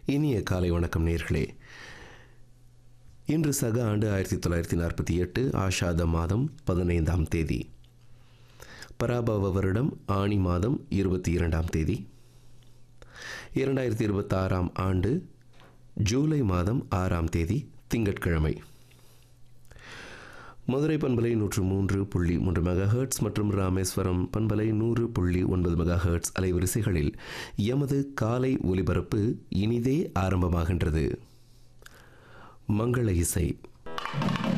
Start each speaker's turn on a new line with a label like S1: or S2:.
S1: இனிய காலை வணக்கம் நேர்களே இன்று சக ஆண்டு ஆயிரத்தி தொள்ளாயிரத்தி நாற்பத்தி எட்டு ஆஷாத மாதம் பதினைந்தாம் தேதி பராபவ வருடம் ஆணி மாதம் இருபத்தி இரண்டாம் தேதி இரண்டாயிரத்தி இருபத்தாறாம் ஆண்டு ஜூலை மாதம் ஆறாம் தேதி திங்கட்கிழமை மதுரை பண்பலை நூற்று மூன்று புள்ளி மூன்று மெகா ஹெர்ட்ஸ் மற்றும் ராமேஸ்வரம் பண்பலை நூறு புள்ளி ஒன்பது மெகா ஹெர்ட்ஸ் அலைவரிசைகளில் எமது காலை ஒலிபரப்பு இனிதே ஆரம்பமாகின்றது மங்கள இசை